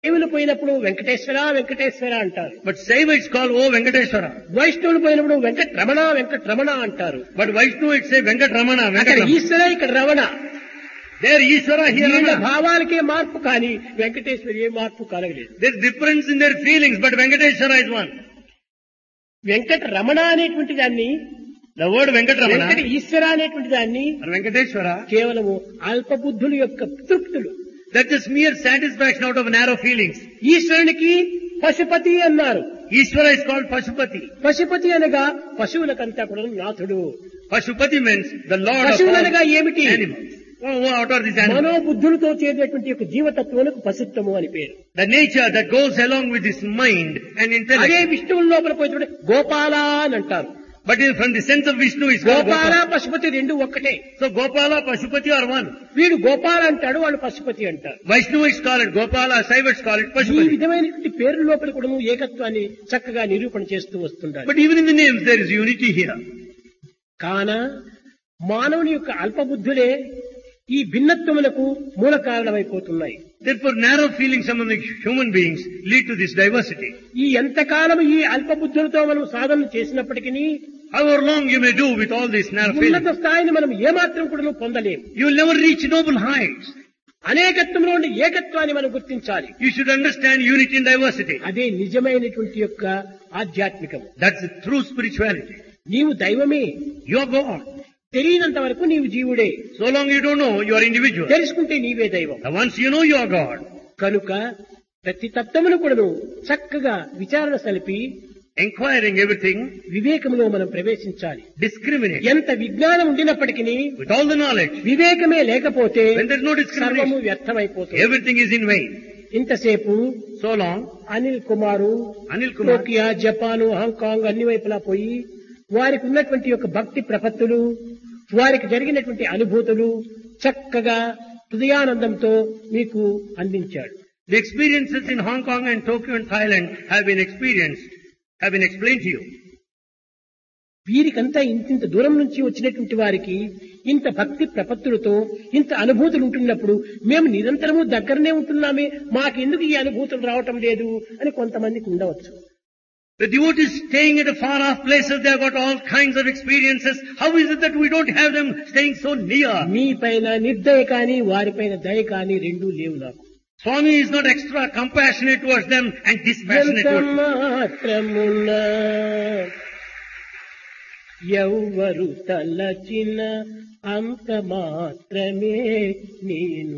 శైవులు పోయినప్పుడు వెంకటేశ్వర వెంకటేశ్వర అంటారు But Saiva it's called Oh Venkateshwara. వైష్ణవులు పోయినప్పుడు వెంకటరమణ వెంకటరమణ అంటారు But Vaishnu it's say Venkatramana, అక్కడ Venkatramana. ఈశ్వర ఇక్కడ రమణ There Ishvara, here వీళ్ళ Ramana. భావాలకే మార్పు కానీ వెంకటేశ్వర ఏ మార్పు కలగలేదు There's difference in their feelings, but Venkateshwara is one. Venkata Ramana అనేటువంటి దాన్ని The word Venkatramana వెంకట ఈశ్వర అనేటువంటి దాన్ని or Venkateshwara, కేవలము అల్పబుద్ధుల యొక్క తృప్తులు that is mere satisfaction out of narrow feelings. ఈశ్వరునికి పశుపతి అన్నారు Ishvara is called Pashupati. Pashupati అనగా పశువులకంతా కూడా నాథుడు Pashupati means the lord of పశువులు all అనగా ఏమిటి animals. Oh, what are these animals? మనోబుద్ధులతో చేరేటువంటి యొక్క జీవతత్వములకు పశుత్వము అని పేరు The nature that goes along with his mind and అదే intellect. విష్ణువుల లోపల పోయినప్పుడు గోపాల అని అంటారు But in, from the sense of Vishnu is called Gopala Gopala. Pashupati రెండు ఒక్కటే So Gopala, Pashupati are one. వీడు గోపాల అంటాడు వాళ్ళు పశుపతి అంటారు Vaishnavites call it Gopala, Saivites call it ఈ Pashupati. విధమైనటువంటి పేర్ల లోపల కూడా ఏకత్వాన్ని చక్కగా నిరూపణ చేస్తూ వస్తుంటారు But even in the names there is unity here. కాన మానవుని యొక్క అల్పబుద్ధులే ఈ భిన్నత్వములకు మూల కారణమైపోతున్నాయి Therefore narrow feelings among the human beings lead to this diversity. ఈ ఎంతకాలం ఈ అల్పబుద్ధులతో మనం సాధన చేసినప్పటికీ However long you may do with all these narrow ఉన్నత feelings, స్థాయిని మనం ఏమాత్రం కూడా పొందలేము you will never reach noble heights. అనేకత్వంలో ఉండే ఏకత్వాన్ని మనం గుర్తించాలి You should understand unity and diversity. అదే నిజమైనటువంటి యొక్క ఆధ్యాత్మికము That's the true spirituality. నీవు దైవమే You are God. తెలియనంత వరకు నీవు జీవుడే So long you don't know, you are individual. తెలుసుకుంటే నీవే దైవం And once you know you are God, కనుక ప్రతి తత్వమును కూడాను చక్కగా విచారణ సలిపి inquiring everything, వివేకములో మనం ప్రవేశించాలి discriminate. ఎంత విజ్ఞానం ఉండినప్పటికీ With all the knowledge, వివేకమే లేకపోతే when there is no సర్వము discrimination, వ్యర్థమైపోతుంది everything is in vain. ఇంతసేపు So long, Anil Kumar Anil Kumar, Tokyo Japan Hong Kong అన్ని వైపులా పోయి వారికి ఉన్నటువంటి యొక్క భక్తి ప్రపత్తులు వారికి జరిగినటువంటి అనుభూతులు చక్కగా హృదయానందంతో మీకు అందించాడు the experiences in Hong Kong and Tokyo and Thailand have been experienced, have been explained to you. వీరికంతా ఇంతింత దూరం నుంచి వచ్చినటువంటి వారికి ఇంత భక్తి ప్రపత్తులతో ఇంత అనుభూతులు ఉంటున్నప్పుడు మేము నిరంతరము దగ్గరనే ఉంటున్నామే మాకెందుకు ఈ అనుభూతులు రావటం లేదు అని కొంతమందికి ఉండవచ్చు The devotees staying at a far off places, they have got all kinds of experiences. How is it that we don't have them staying so near? మీ పైన నిర్దయ కానీ వారిపైన దయ కానీ రెండూ లేవు నాకు Swami is not extra compassionate towards them and dispassionate ఎంత towards them. మాత్రమున ఎవ్వరు తలచిన అంత మాత్రమే నేను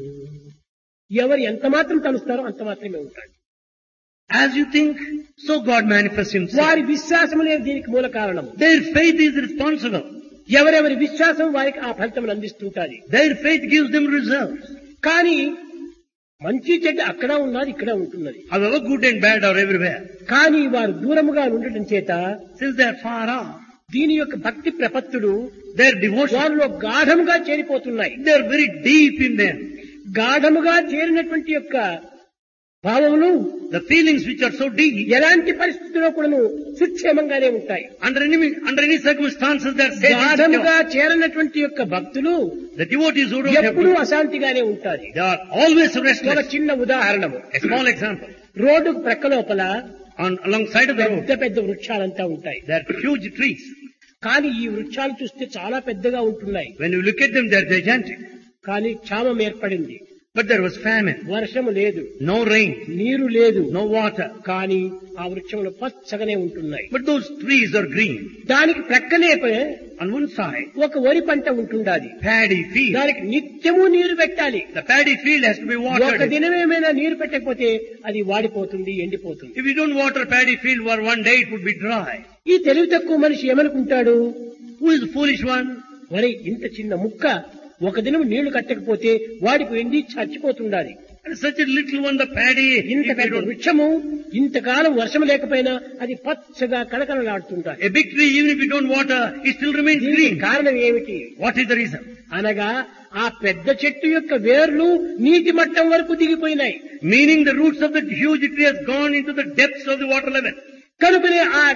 ఎవరు ఎంత మాత్రం తలుస్తారో అంత మాత్రమే ఉంటాడు As you think, so God manifests himself. వారి విశ్వాసములే దీనికి మూల కారణము Their faith is responsible. ఎవరెవరి విశ్వాసం వారికి ఆ ఫలితం అందిస్తుంటాది Their faith gives them results. కానీ మంచి చెడ్డ అక్కడ ఉన్నది ఇక్కడ ఉంటున్నది However good and bad are everywhere. కానీ వారు దూరముగా ఉండటం చేత Since they are far off, దీని యొక్క భక్తి ప్రపత్తులు their devotion, వారిలో గాఢముగా చేరిపోతున్నాయి they are very deep in them. గాఢముగా చేరినటువంటి యొక్క భావములు The feelings which are so deep, ఎలాంటి పరిస్థితుల్లో కూడాను సుక్షేమంగానే ఉంటాయి under any, under any circumstances they are safe. and గాఢముగా secure. చేరనటువంటి యొక్క భక్తులు The devotees who don't have ఎప్పుడూ good, అశాంతిగానే ఉంటారు they are always ఒక restless. చిన్న ఉదాహరణము A small example. రోడ్డు ప్రక్క లోపల On alongside of the road, పెద్ద పెద్ద వృక్షాలంతా ఉంటాయి there are huge trees. కానీ ఈ వృక్షాలు చూస్తే చాలా పెద్దగా ఉంటున్నాయి When you look at them, they are gigantic. కానీ క్షామం ఏర్పడింది But there was famine, వర్షము లేదు no rain, నీరు లేదు no water. కానీ ఆ వృక్షములు పచ్చగానే ఉంటున్నాయి But those trees are green. దానికి ప్రక్కనే On one side, ఒక వరి పంట ఉంటుండాది paddy field. దానికి నిత్యము నీరు పెట్టాలి The paddy field has to be ఒక watered. దినమేమైనా నీరు పెట్టకపోతే అది వాడిపోతుంది ఎండిపోతుంది If you don't water paddy field for one day, it would be dry. ఈ తెలివి తక్కువ మనిషి ఏమనుకుంటాడు Who is the foolish one? మరి ఇంత చిన్న ముక్క ఒక దినం నీళ్లు కట్టకపోతే వాడికి ఎండి చచ్చిపోతుండాలి And such a little one, the paddy, ఇంత if you పెద్ద don't, వృక్షము ఇంతకాలం వర్షం లేకపోయినా అది పచ్చగా కళకళలాడుతుంటాలి a big tree, even if you don't water, it still remains దీనికి green. కారణం ఏమిటి What is the reason? అనగా ఆ పెద్ద చెట్టు యొక్క వేర్లు నీటి మట్టం వరకు దిగిపోయినాయి Meaning the roots of the huge tree has gone into the depths of the water level. కనుకనే ఆ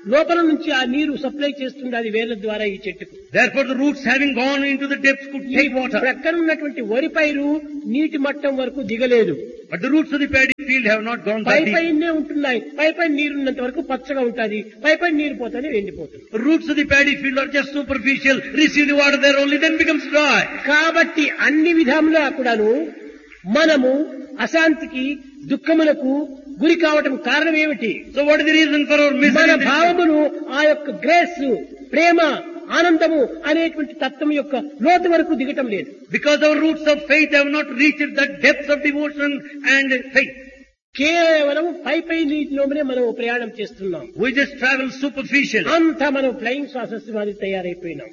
లోపల నుంచి ఆ నీరు సప్లై చేస్తుంది అది వేర్ల ద్వారా ఈ చెట్టుకు Therefore the roots having gone into the depths could ఈ take water. ప్రక్కన ఉన్నటువంటి వరి పైరు నీటి మట్టం వరకు దిగలేదు But the roots of the paddy field have not gone pi that deep. పైనే ఉంటున్నాయి పై పైన నీరు ఉన్నంత వరకు పచ్చగా ఉంటుంది పై పైన నీరు పోతానే ఎండిపోతుంది The roots of the paddy field are just superficial. Receive the water there only, then becomes dry. కాబట్టి అన్ని విధములా కూడాను మనము అశాంతికి దుఃఖములకు గురి కావటం కారణం ఏమిటి So what is the reason for our మన misery? భావమును ఆ యొక్క గ్రేస్ ప్రేమ ఆనందము అనేటువంటి తత్వం యొక్క లోతు వరకు దిగటం లేదు Because our roots of faith have not reached the depths of devotion and faith. కేవలం పై పై నీటిలోనే మనం ప్రయాణం చేస్తున్నాం We just travel superficially. అంతా మనం ఫ్లయింగ్ సాసెస్ మాది తయారైపోయినాం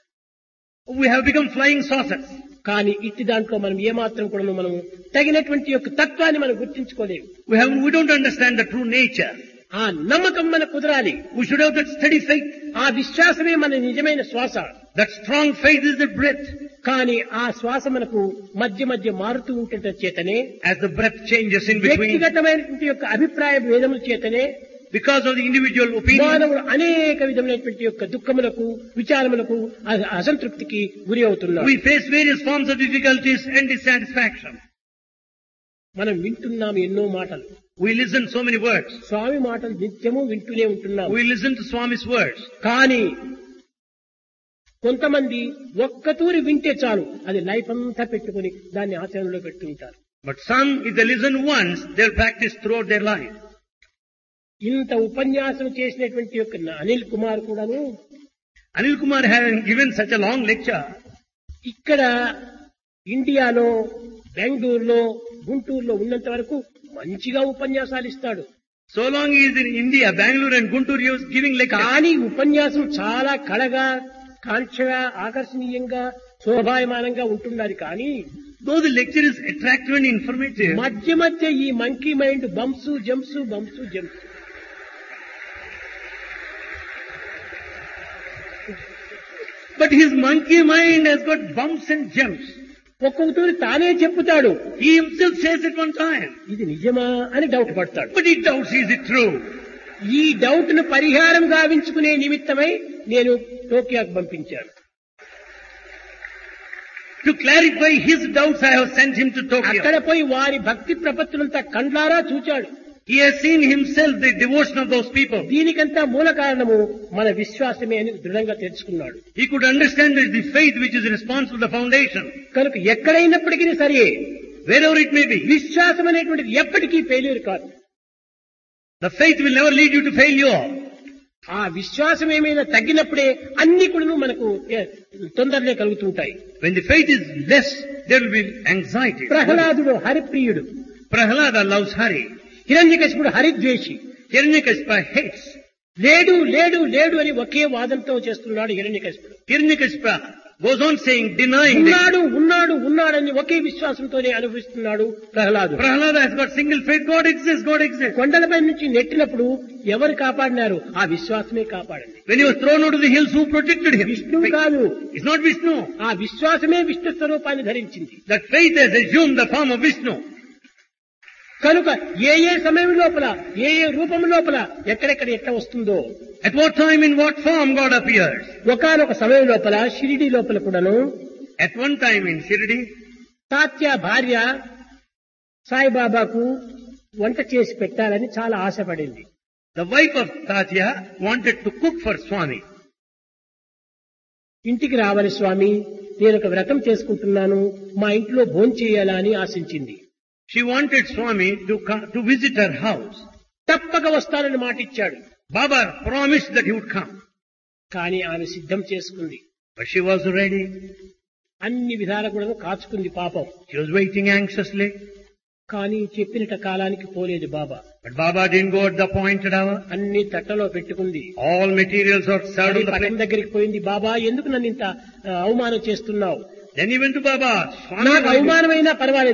We have become flying saucers. కానీ ఇట్టి దాంట్లో మనం ఏమాత్రం కూడా మనం తగినటువంటి యొక్క తత్వాన్ని మనం గుర్తించుకోలేము We have, we don't understand the true nature. ఆ నమ్మకం మన కుదరాలి We should have that steady faith. ఆ విశ్వాసమే మన నిజమైన శ్వాస That strong faith is the breath. కానీ ఆ శ్వాస మనకు మధ్య మధ్య మారుతూ ఉంటుంట చేతనే As the breath changes in between, వ్యక్తిగతమైనటువంటి యొక్క అభిప్రాయ భేదముల చేతనే because of the individual opinion, మానవుడు అనేక విధమైనటువంటి యొక్క దుఃఖములకు విచారములకు అ- అసంతృప్తికి గురి అవుతున్నాడు we face various forms of difficulties and dissatisfaction. మనం వింటున్నాం ఎన్నో మాటలు We listen so many words. స్వామి మాటలు నిత్యము వింటూనే ఉంటున్నాం We listen to Swami's words. కానీ కొంతమంది ఒక్కతూరి వింటే చాలు అది లైఫ్ అంతా పెట్టుకుని దాన్ని ఆచరణలో పెట్టుకుంటారు But some, if they listen once, they'll practice throughout their life. ఇంత ఉపన్యాసం చేసినటువంటి యొక్క అనిల్ కుమార్ కూడాను Anil Kumar having given such a long lecture, ఇక్కడ ఇండియాలో బెంగళూరులో గుంటూరులో ఉన్నంత వరకు మంచిగా ఉపన్యాసాలు ఇస్తాడు so long he is in India, Bangalore and Guntur, he was giving lecture. కానీ ఉపన్యాసం చాలా కళగా కాంక్షగా ఆకర్షణీయంగా శోభాయమానంగా ఉంటున్నది కానీ Though the lecture is attractive and informative, మధ్య మధ్య ఈ monkey mind bumps jumps bumps jumps but his monkey mind has got bumps and jumps. ఒక్కొక్కతూరి తానే చెప్పుతాడు He himself says at one time, ఇది నిజమా అని డౌట్ పడతాడు but he doubts is it true. ఈ డౌట్ ను పరిహారం గావించుకునే నిమిత్తమై నేను టోకియోకు పంపించాను To clarify his doubts, I have sent him to Tokyo. అక్కడ పోయి వారి భక్తి ప్రపత్తులంతా కండ్లారా చూచాడు He has seen himself the devotion of those people. దీనికంతా మూల కారణము మన విశ్వాసమే అని దృఢంగా తెలుసుకున్నాడు He could understand that the faith which is responsible for the foundation, కనుక ఎక్కడైనప్పటికీ సరే wherever it may be, విశ్వాసం అనేటువంటిది ఎప్పటికీ ఫెయిల్యూర్ కాదు the faith will never lead you to failure. ఆ విశ్వాసం ఏమైనా తగ్గినప్పుడే అన్ని కూడా మనకు ఏ, తొందరనే కలుగుతుంటాయి When the faith is less, there will be anxiety. ప్రహ్లాదుడు హరిప్రియుడు Prahalada loves Hari. హిరణ్యకశిపుడు హరిద్వేషి Hiranyakashipa hates. లేడు లేడు లేడు అని ఒకే వాదంతో చేస్తున్నాడు హిరణ్యకశిపుడు Hiranyakashipa goes on saying, denying that ఉన్నాడు ఉన్నాడు ఉన్నాడని ఒకే విశ్వాసంతోనే అనుభవిస్తున్నాడు Prahlad Prahalada has got single faith, God exists, God exists. కొండలపై నుంచి నెట్టినప్పుడు ఎవరు కాపాడినారు ఆ విశ్వాసమే కాపాడింది When he was thrown out of the hills, who protected him? విష్ణువు కాదు It's not Vishnu. ఆ విశ్వాసమే విష్ణు స్వరూపాన్ని ధరించింది That faith has assumed the form of Vishnu. కనుక ఏ ఏ సమయం లోపల ఏ ఏ రూపం లోపల ఎక్కడెక్కడ ఎట్లా వస్తుందో At what time, in what form God appears? ఒకనొక సమయం లోపల షిరిడి లోపల కూడాను At one time in Shirdi, Tatya భార్య సాయిబాబాకు వంట చేసి పెట్టాలని చాలా ఆశపడింది the wife of Tatya wanted to cook for Swami. ఇంటికి రావాలి స్వామి నేను ఒక వ్రతం చేసుకుంటున్నాను మా ఇంట్లో భోజనం చేయాలా అని ఆశించింది She wanted Swami to come, to visit her house. తప్పక వస్తానని మాటిచ్చాడు Baba promised that he would come. కానీ ఆమె సిద్ధం చేసుకుంది But she was ready. అన్ని విధాల కూడా కాచుకుంది పాపం She was waiting anxiously. కానీ చెప్పినట కాలానికి పోలేదు బాబా But Baba didn't go at the appointed hour. అన్ని తట్టలో పెట్టుకుంది All materials are served అది on the పట్టం plate. దగ్గరికి పోయింది బాబా ఎందుకు నన్ను ఇంత ఆ, అవమానం చేస్తున్నావు Then he went to Baba. Swami, నాకు why did- అవమానమైనా పర్వాలేదు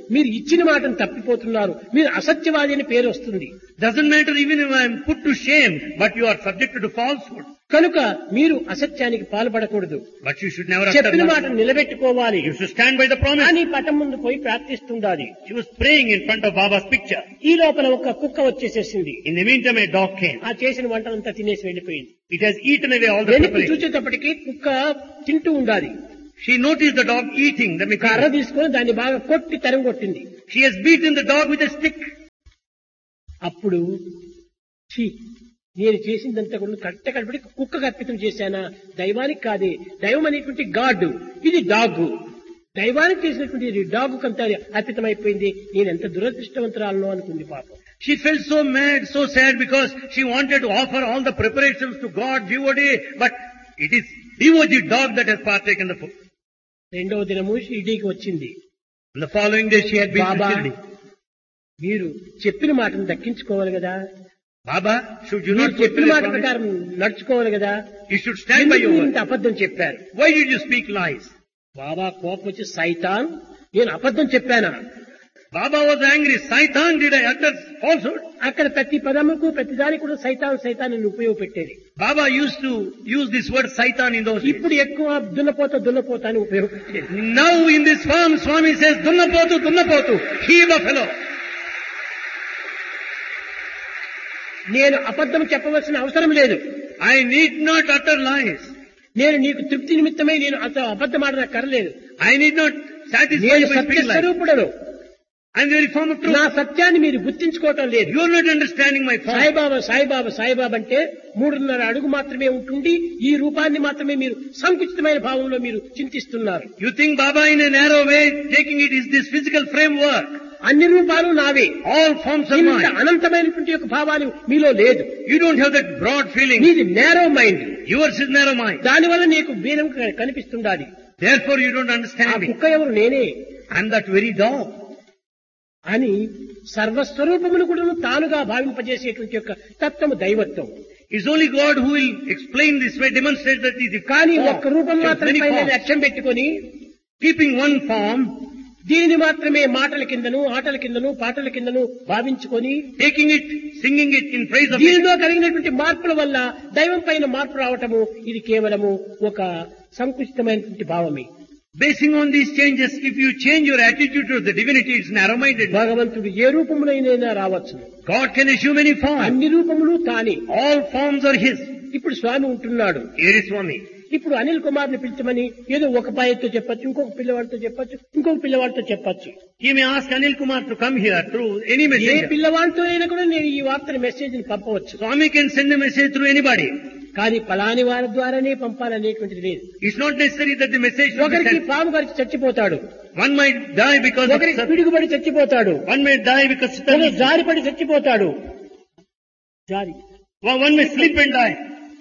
మీరు ఇచ్చిన మాటను తప్పిపోతున్నారు మీరు అసత్యవాది అని పేరు వస్తుంది Doesn't matter even if I am put to shame, but you are subjected to falsehood. కనుక మీరు అసత్యానికి పాల్పడకూడదు But you should never utter చెప్పిన lies. మాటను నిలబెట్టుకోవాలి You should stand by the promise. అని పటం ముందు పోయి ప్రార్థిస్తుండాలి She was praying in front of Baba's picture. ఈ లోపల ఒక కుక్క వచ్చేసేసింది In the meantime, a dog came. ఆ చేసిన వంటనంతా తినేసి వెళ్ళిపోయింది It has eaten away all the వెనక్కి preparation. చూసేటప్పటికి కుక్క తింటూ ఉండాలి She noticed the dog eating the కర్ర material. తీసుకొని దాన్ని బాగా కొట్టి తరం కొట్టింది She has beaten the dog with a stick. అప్పుడు ఛీ నేను చేసిందంతా కూడా కట్ట కడపడి కుక్క అర్పితం చేశానా దైవానికి కాదే దైవం అనేటువంటి గాడ్ ఇది డాగ్ దైవానికి చేసినటువంటి డాగ్ కంత అర్పితమైపోయింది నేను ఎంత దురదృష్టవంతురాలను అనుకుంది పాపం She felt so mad, so sad because she wanted to offer all the preparations to God, devotee, but it is devotee dog that has partaken the food. రెండవ దినము షిర్డీకి వచ్చింది And the following day she had been to Baba Shirdi. మీరు చెప్పిన మాటను దక్కించుకోవాలి కదా Baba, should you మీరు not చెప్పిన fulfill మాట your promise? ప్రకారం నడుచుకోవాలి కదా You should stand by ఎందుకు your మీరు word. ఇంత అబద్ధం చెప్పారు Why did you speak lies? బాబా కోపం వచ్చి సైతాన్ నేను అబద్ధం చెప్పానా Baba was angry. Saitan, did I utter falsehood? అక్కడ ప్రతి పదముకు ప్రతి దానికి కూడా సైతాన్ సైతాన్ అని ఉపయోగపెట్టేది Baba used to use this word Saitan in those days. ఇప్పుడు ఎక్కువ దున్నపోత దున్నపోత అని ఉపయోగపెట్టేది Now in this form, Swami says, Dunnapotu, Dunnapotu, he buffalo. నేను అబద్ధం చెప్పవలసిన అవసరం లేదు I need not utter lies. నేను నీకు తృప్తి నిమిత్తమై నేను అసలు అబద్ధం ఆడ నాకు కరలేదు I need not satisfy నేను you by Satya speaking lies. స్వరూపుడను I am the very form of truth. నా సత్యాన్ని మీరు గుర్తించుకోవటం లేదు You are not understanding my form. Saibaba Saibaba Saibaba అంటే మూడున్నర అడుగు మాత్రమే ఉంటుండి ఈ రూపాన్ని మాత్రమే మీరు సంకుచితమైన భావంలో మీరు చింతిస్తున్నారు You think Baba in a narrow way, taking it is this physical framework. అన్ని రూపాలు నావే All forms are ఇంత mine. అనంతమైనటువంటి యొక్క భావాలు మీలో లేదు You don't have that broad feeling. మీది narrow mind Yours is narrow mind. దానివల్ల నీకు వీరం కనిపిస్తుండాలి Therefore you don't ఆ understand me. కుక్క ఎవరు నేనే I am that very dog. అని సర్వస్వరూపమును కూడా తానుగా భావింపజేసేటువంటి యొక్క తత్వము దైవత్వం It's only God who will explain this way, demonstrate that it is కానీ form. ఒక్క రూపం It has మాత్రం many పైన forms. లక్ష్యం పెట్టుకొని Keeping one form, దీనిని మాత్రమే మాటల కిందను ఆటల కిందను పాటల కిందను భావించుకొని taking it, singing it in praise of it. దీనిలో కలిగినటువంటి మార్పుల వల్ల దైవం పైన మార్పు రావటము ఇది కేవలము ఒక సంకుచితమైనటువంటి భావమే Basing on these changes, if you change your attitude to the divinity, it's narrow-minded. భగవంతుడు ఏ రూపములైనా రావచ్చు God can assume any form. అన్ని రూపములు తానే All forms are His. ఇప్పుడు స్వామి ఉంటున్నాడు Here is Swami. ఇప్పుడు అనిల్ కుమార్ ని పిలిచమని ఏదో ఒక పాయతో చెప్పొచ్చు ఇంకొక పిల్లవాడితో చెప్పొచ్చు ఇంకొక పిల్లవాడితో చెప్పొచ్చు He may ask Anil Kumar to come here through any A messenger. పిల్లవాడితో అయినా కూడా నేను ఈ వార్తని మెసేజ్ ని పంపవచ్చు Swami can send a message through anybody. కానీ పలాని వారి ద్వారానే పంపాలనేటువంటిది లేదు It's not necessary that the message should be ఒకరికి sent. పాము గారికి చచ్చిపోతాడు One might die because of ఒకరికి serpent. పిడుగుబడి చచ్చిపోతాడు One may die because ఒక suddenly- జారిపడి చచ్చిపోతాడు జారి one may slip and die.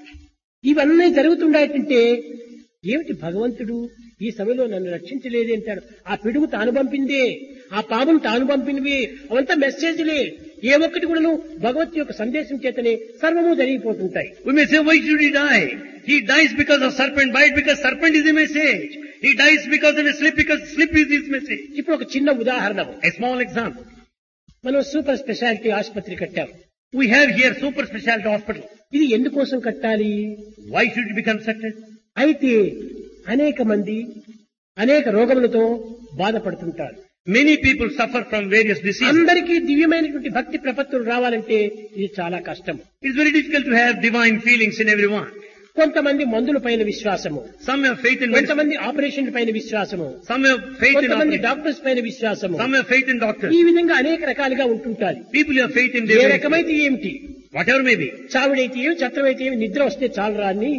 ఇవన్నీ జరుగుతుండేటంటే ఏమిటి భగవంతుడు ఈ సమయంలో నన్ను రక్షించలేదు అంటాడు ఆ పిడుగు తాను పంపిందే ఆ పామును తాను పంపినవి అవంతా మెసేజ్లే ఏ ఒక్కటి కూడాను భగవత్ యొక్క సందేశం చేతనే సర్వము జరిగిపోతుంటాయి We may say, why should he die? He dies because of serpent bite because serpent is a message. He dies because of a slip because slip is his message. ఇప్పుడు ఒక చిన్న ఉదాహరణ A small example. మనం super speciality ఆసుపత్రి కట్టాం We have here super specialty hospital. ఇది ఎందుకోసం కట్టాలి Why should it be constructed? అయితే అనేక మంది అనేక రోగములతో బాధపడుతుంటారు Many people suffer from various diseases. అందరికీ దివ్యమైనటువంటి భక్తి ప్రపత్తులు రావాలంటే ఇది చాలా కష్టం It's very difficult to have divine feelings in everyone. కొంతమంది మందుల పైన విశ్వాసము Some have faith in medicine. కొంతమంది ఆపరేషన్ పైన విశ్వాసము Some have faith in కొంతమంది operation. డాక్టర్స్ పైన విశ్వాసము Some have faith in doctors. ఈ విధంగా అనేక రకాలుగా ఉంటుంటారు People have faith in A divine. రకమైతే ఏమిటి Whatever may be. చావిడైతే ఏమి చత్రమైతే ఏమి నిద్ర వస్తే చాలు రాని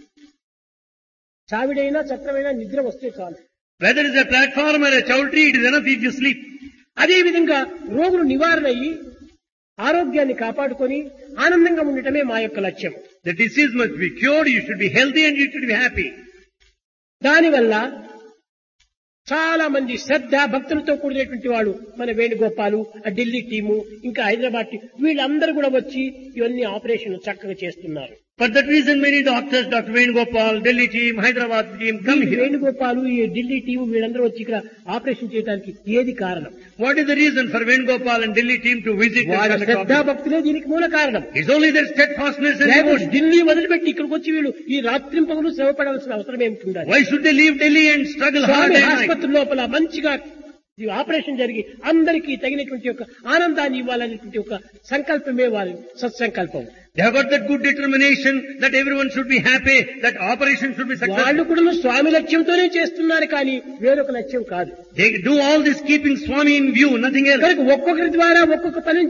చావిడైనా చత్రమైనా నిద్ర వస్తే చాలు Whether it's a platform or a chowdhury, it is enough if you sleep. అదే విధంగా రోగులు నివారణ అయ్యి ఆరోగ్యాన్ని కాపాడుకొని ఆనందంగా ఉండటమే మా యొక్క లక్ష్యం The disease must be cured, you should be healthy and you should be happy. దానివల్ల చాలా మంది శ్రద్ధ భక్తులతో కూడినటువంటి వాడు మన వేణుగోపాలు ఆ ఢిల్లీ టీము ఇంకా హైదరాబాద్ టీం వీళ్ళందరూ కూడా వచ్చి ఇవన్నీ ఆపరేషన్ చక్కగా చేస్తున్నారు For that reason, many doctors, Dr. Venugopal, Delhi team, Hyderabad team, come ఈ here. వేణుగోపాలు ఈ ఢిల్లీ టీం వీళ్ళందరూ వచ్చి ఇక్కడ ఆపరేషన్ చేయడానికి ఏది కారణం What is the reason for Venugopal and Delhi team to visit and వాళ్ళ conduct శ్రద్ధా operation? భక్తులే దీనికి మూల కారణం It's only their steadfastness and లేకపోతే devotion. ఢిల్లీ వదిలిపెట్టి ఇక్కడికి వచ్చి వీళ్ళు ఈ రాత్రింపగలు శ్రమ పడవలసిన అవసరం ఏమిటి ఉండాలి Why should they leave Delhi and struggle hard Swamy day and night? ఆసుపత్రి లోపల మంచిగా ఈ ఆపరేషన్ జరిగి అందరికీ తగినటువంటి ఒక ఆనందాన్ని ఇవ్వాలనేటువంటి ఒక సంకల్పమే వారి సత్సంకల్పం They have got that good determination that everyone should be happy, that operation should be successful. వాళ్ళు కూడా స్వామి లక్ష్యంతోనే చేస్తున్నారు కానీ వేరొక లక్ష్యం కాదు They do all this keeping Swami in view, nothing else. కనుక ఒక్కొక్కరి ద్వారా ఒక్కొక్క పని